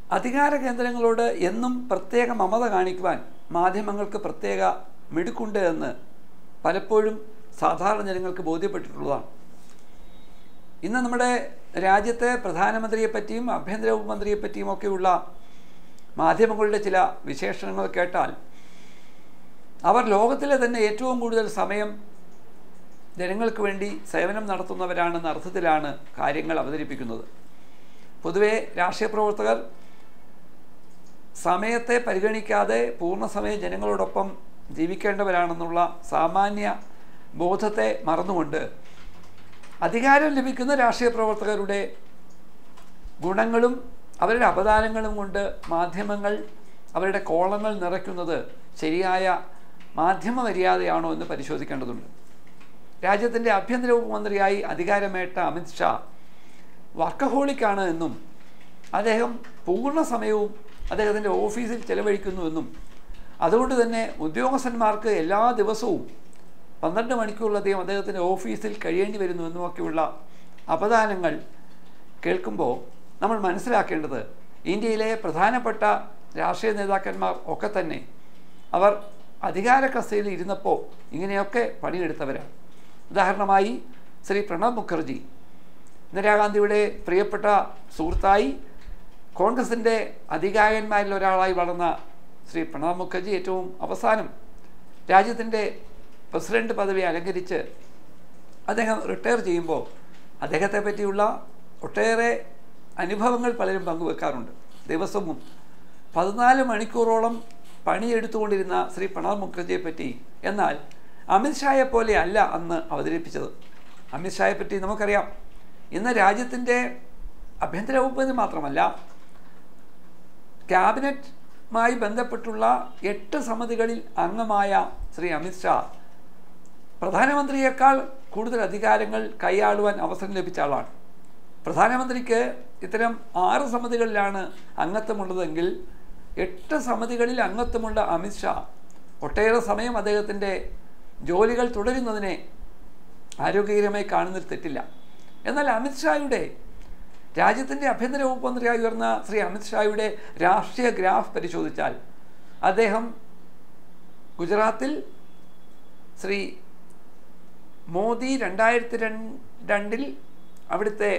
അധികാര കേന്ദ്രങ്ങളോട് എന്നും പ്രത്യേക മമത കാണിക്കുവാൻ മാധ്യമങ്ങൾക്ക് പ്രത്യേക മിടുക്കുണ്ട് എന്ന് പലപ്പോഴും സാധാരണ ജനങ്ങൾക്ക് ബോധ്യപ്പെട്ടിട്ടുള്ളതാണ് ഇന്ന് നമ്മുടെ രാജ്യത്തെ പ്രധാനമന്ത്രിയെ പറ്റിയും ആഭ്യന്തര മന്ത്രിയെ പറ്റിയും ഒക്കെയുള്ള മാധ്യമങ്ങളുടെ ചില വിശേഷണങ്ങൾ കേട്ടാൽ അവർ ലോകത്തിലെ തന്നെ ഏറ്റവും കൂടുതൽ സമയം ജനങ്ങൾക്ക് വേണ്ടി സേവനം നടത്തുന്നവരാണെന്ന അർത്ഥത്തിലാണ് കാര്യങ്ങൾ അവതരിപ്പിക്കുന്നത് പൊതുവെ രാഷ്ട്രീയ പ്രവർത്തകർ സമയത്തെ പരിഗണിക്കാതെ പൂർണ്ണസമയം ജനങ്ങളോടൊപ്പം ജീവിക്കേണ്ടവരാണെന്നുള്ള സാമാന്യ ബോധത്തെ മറന്നുകൊണ്ട് അധികാരം ലഭിക്കുന്ന രാഷ്ട്രീയ പ്രവർത്തകരുടെ ഗുണങ്ങളും അവരുടെ അപദാനങ്ങളും കൊണ്ട് മാധ്യമങ്ങൾ അവരുടെ കോളങ്ങൾ നിറയ്ക്കുന്നത് ശരിയായ മാധ്യമ മര്യാദയാണോ എന്ന് പരിശോധിക്കേണ്ടതുണ്ട് രാജ്യത്തിൻ്റെ ആഭ്യന്തര ഉപമന്ത്രിയായി അധികാരമേറ്റ അമിത് ഷാ വർക്കഹോളിക്കാണ് എന്നും അദ്ദേഹം പൂർണ്ണ സമയവും അദ്ദേഹത്തിൻ്റെ ഓഫീസിൽ ചെലവഴിക്കുന്നുവെന്നും അതുകൊണ്ട് തന്നെ ഉദ്യോഗസ്ഥന്മാർക്ക് എല്ലാ ദിവസവും പന്ത്രണ്ട് മണിക്കൂറിലധികം അദ്ദേഹത്തിൻ്റെ ഓഫീസിൽ കഴിയേണ്ടി വരുന്നുവെന്നുമൊക്കെയുള്ള അപദാനങ്ങൾ കേൾക്കുമ്പോൾ നമ്മൾ മനസ്സിലാക്കേണ്ടത് ഇന്ത്യയിലെ പ്രധാനപ്പെട്ട രാഷ്ട്രീയ നേതാക്കന്മാർ ഒക്കെ തന്നെ അവർ അധികാര കസയിൽ ഇരുന്നപ്പോൾ ഇങ്ങനെയൊക്കെ പണിയെടുത്തവരാണ് ഉദാഹരണമായി ശ്രീ പ്രണബ് മുഖർജി ഇന്ദിരാഗാന്ധിയുടെ പ്രിയപ്പെട്ട സുഹൃത്തായി കോൺഗ്രസിൻ്റെ അധികായന്മാരിൽ ഒരാളായി വളർന്ന ശ്രീ പ്രണബ് മുഖർജി ഏറ്റവും അവസാനം രാജ്യത്തിൻ്റെ പ്രസിഡന്റ് പദവി അലങ്കരിച്ച് അദ്ദേഹം റിട്ടയർ ചെയ്യുമ്പോൾ അദ്ദേഹത്തെ പറ്റിയുള്ള ഒട്ടേറെ അനുഭവങ്ങൾ പലരും പങ്കുവെക്കാറുണ്ട് ദിവസവും പതിനാല് മണിക്കൂറോളം പണിയെടുത്തുകൊണ്ടിരുന്ന ശ്രീ പ്രണബ് മുഖർജിയെ പറ്റി എന്നാൽ അമിത്ഷായെ പോലെ അല്ല അന്ന് അവതരിപ്പിച്ചത് അമിത്ഷായെ പറ്റി നമുക്കറിയാം ഇന്ന് രാജ്യത്തിൻ്റെ ആഭ്യന്തര വകുപ്പിന് മാത്രമല്ല ക്യാബിനറ്റുമായി ബന്ധപ്പെട്ടുള്ള എട്ട് സമിതികളിൽ അംഗമായ ശ്രീ അമിത്ഷാ പ്രധാനമന്ത്രിയേക്കാൾ കൂടുതൽ അധികാരങ്ങൾ കൈയാളുവാൻ അവസരം ലഭിച്ച ആളാണ് പ്രധാനമന്ത്രിക്ക് ഇത്തരം ആറ് സമിതികളിലാണ് അംഗത്വമുള്ളതെങ്കിൽ എട്ട് സമിതികളിൽ അംഗത്വമുള്ള അമിത്ഷാ ഒട്ടേറെ സമയം അദ്ദേഹത്തിൻ്റെ ജോലികൾ തുടരുന്നതിനെ ആരോഗ്യകരമായി കാണുന്നതിൽ തെറ്റില്ല എന്നാൽ അമിത്ഷായുടെ രാജ്യത്തിൻ്റെ ആഭ്യന്തര വകുപ്പ് മന്ത്രിയായി ഉയർന്ന ശ്രീ അമിത്ഷായുടെ രാഷ്ട്രീയ ഗ്രാഫ് പരിശോധിച്ചാൽ അദ്ദേഹം ഗുജറാത്തിൽ ശ്രീ മോദി രണ്ടായിരത്തി രണ്ടിൽ അവിടുത്തെ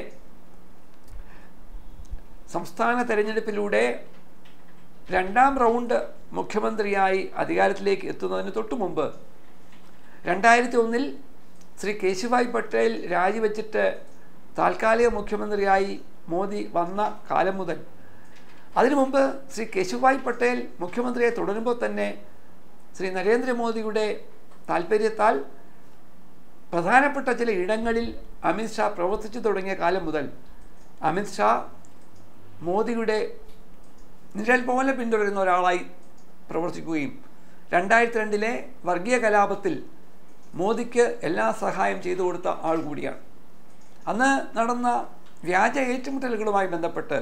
സംസ്ഥാന തെരഞ്ഞെടുപ്പിലൂടെ രണ്ടാം റൗണ്ട് മുഖ്യമന്ത്രിയായി അധികാരത്തിലേക്ക് എത്തുന്നതിന് തൊട്ടു മുമ്പ് രണ്ടായിരത്തി ഒന്നിൽ ശ്രീ കേശുഭായ് പട്ടേൽ രാജിവെച്ചിട്ട് താൽക്കാലിക മുഖ്യമന്ത്രിയായി മോദി വന്ന കാലം മുതൽ അതിനു മുമ്പ് ശ്രീ കേശുഭായ് പട്ടേൽ മുഖ്യമന്ത്രിയെ തുടരുമ്പോൾ തന്നെ ശ്രീ നരേന്ദ്രമോദിയുടെ താല്പര്യത്താൽ പ്രധാനപ്പെട്ട ചില ഇടങ്ങളിൽ അമിത്ഷാ പ്രവർത്തിച്ചു തുടങ്ങിയ കാലം മുതൽ അമിത്ഷാ മോദിയുടെ നിഴൽ പോലെ പിന്തുടരുന്ന ഒരാളായി പ്രവർത്തിക്കുകയും രണ്ടായിരത്തി രണ്ടിലെ വർഗീയ കലാപത്തിൽ മോദിക്ക് എല്ലാ സഹായം ചെയ്തു കൊടുത്ത ആൾ കൂടിയാണ് അന്ന് നടന്ന വ്യാജ ഏറ്റുമുട്ടലുകളുമായി ബന്ധപ്പെട്ട്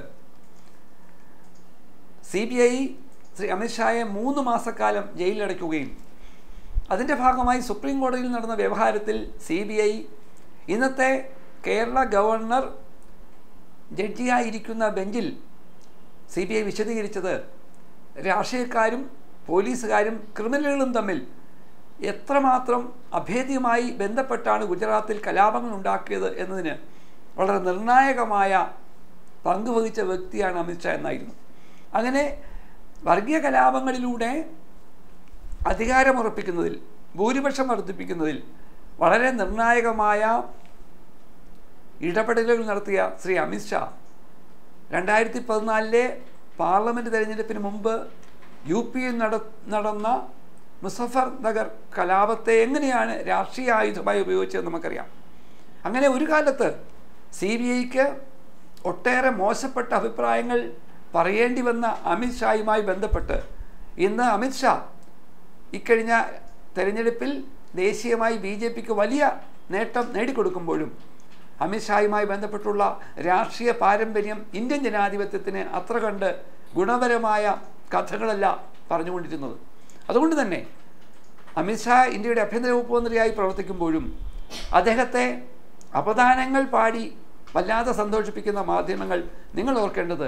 സി ബി ഐ ശ്രീ അമിത്ഷായെ മൂന്ന് മാസക്കാലം ജയിലിലടയ്ക്കുകയും അതിൻ്റെ ഭാഗമായി സുപ്രീം കോടതിയിൽ നടന്ന വ്യവഹാരത്തിൽ സി ബി ഐ ഇന്നത്തെ കേരള ഗവർണർ ജഡ്ജിയായിരിക്കുന്ന ബെഞ്ചിൽ സി ബി ഐ വിശദീകരിച്ചത് രാഷ്ട്രീയക്കാരും പോലീസുകാരും ക്രിമിനലുകളും തമ്മിൽ എത്രമാത്രം അഭേദ്യമായി ബന്ധപ്പെട്ടാണ് ഗുജറാത്തിൽ കലാപങ്ങൾ ഉണ്ടാക്കിയത് എന്നതിന് വളരെ നിർണായകമായ പങ്കുവഹിച്ച വ്യക്തിയാണ് അമിത്ഷാ എന്നായിരുന്നു അങ്ങനെ വർഗീയ കലാപങ്ങളിലൂടെ അധികാരമുറപ്പിക്കുന്നതിൽ ഭൂരിപക്ഷം വർദ്ധിപ്പിക്കുന്നതിൽ വളരെ നിർണായകമായ ഇടപെടലുകൾ നടത്തിയ ശ്രീ അമിത്ഷാ രണ്ടായിരത്തി പതിനാലിലെ പാർലമെൻറ്റ് തെരഞ്ഞെടുപ്പിന് മുമ്പ് യു പിയിൽ നട നടന്ന മുസഫർ നഗർ കലാപത്തെ എങ്ങനെയാണ് രാഷ്ട്രീയ ആയുധമായി ഉപയോഗിച്ചതെന്ന് നമുക്കറിയാം അങ്ങനെ ഒരു കാലത്ത് സി ബി ഐക്ക് ഒട്ടേറെ മോശപ്പെട്ട അഭിപ്രായങ്ങൾ പറയേണ്ടി വന്ന അമിത്ഷായുമായി ബന്ധപ്പെട്ട് ഇന്ന് അമിത്ഷാ ഇക്കഴിഞ്ഞ തെരഞ്ഞെടുപ്പിൽ ദേശീയമായി ബി ജെ പിക്ക് വലിയ നേട്ടം നേടിക്കൊടുക്കുമ്പോഴും അമിത്ഷായുമായി ബന്ധപ്പെട്ടുള്ള രാഷ്ട്രീയ പാരമ്പര്യം ഇന്ത്യൻ ജനാധിപത്യത്തിന് അത്ര കണ്ട് ഗുണപരമായ കഥകളല്ല പറഞ്ഞുകൊണ്ടിരുന്നത് അതുകൊണ്ട് തന്നെ അമിത്ഷാ ഇന്ത്യയുടെ ആഭ്യന്തര വകുപ്പ് മന്ത്രിയായി പ്രവർത്തിക്കുമ്പോഴും അദ്ദേഹത്തെ അപദാനങ്ങൾ പാടി വല്ലാതെ സന്തോഷിപ്പിക്കുന്ന മാധ്യമങ്ങൾ നിങ്ങൾ ഓർക്കേണ്ടത്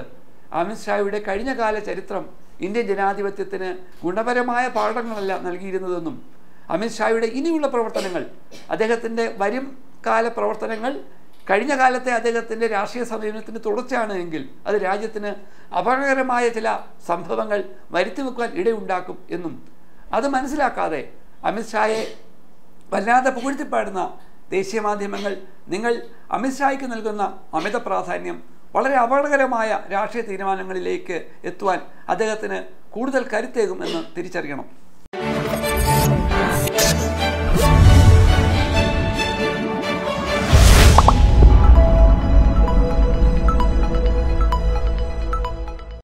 അമിത്ഷായുടെ കഴിഞ്ഞകാല ചരിത്രം ഇന്ത്യൻ ജനാധിപത്യത്തിന് ഗുണപരമായ പാഠങ്ങളല്ല നൽകിയിരുന്നതെന്നും അമിത്ഷായുടെ ഇനിയുള്ള പ്രവർത്തനങ്ങൾ അദ്ദേഹത്തിൻ്റെ വരും കാല പ്രവർത്തനങ്ങൾ കഴിഞ്ഞ കാലത്തെ അദ്ദേഹത്തിൻ്റെ രാഷ്ട്രീയ സമീപനത്തിന് തുടർച്ചയാണ് എങ്കിൽ അത് രാജ്യത്തിന് അപകടകരമായ ചില സംഭവങ്ങൾ വരുത്തി വെക്കുവാൻ ഇടയുണ്ടാക്കും എന്നും അത് മനസ്സിലാക്കാതെ അമിത്ഷായെ വല്ലാതെ പുകഴ്ത്തിപ്പാടുന്ന ദേശീയ മാധ്യമങ്ങൾ നിങ്ങൾ അമിത്ഷായ്ക്ക് നൽകുന്ന അമിത പ്രാധാന്യം വളരെ അപകടകരമായ രാഷ്ട്രീയ തീരുമാനങ്ങളിലേക്ക് എത്തുവാൻ അദ്ദേഹത്തിന് കൂടുതൽ കരുത്തേകുമെന്ന് തിരിച്ചറിയണം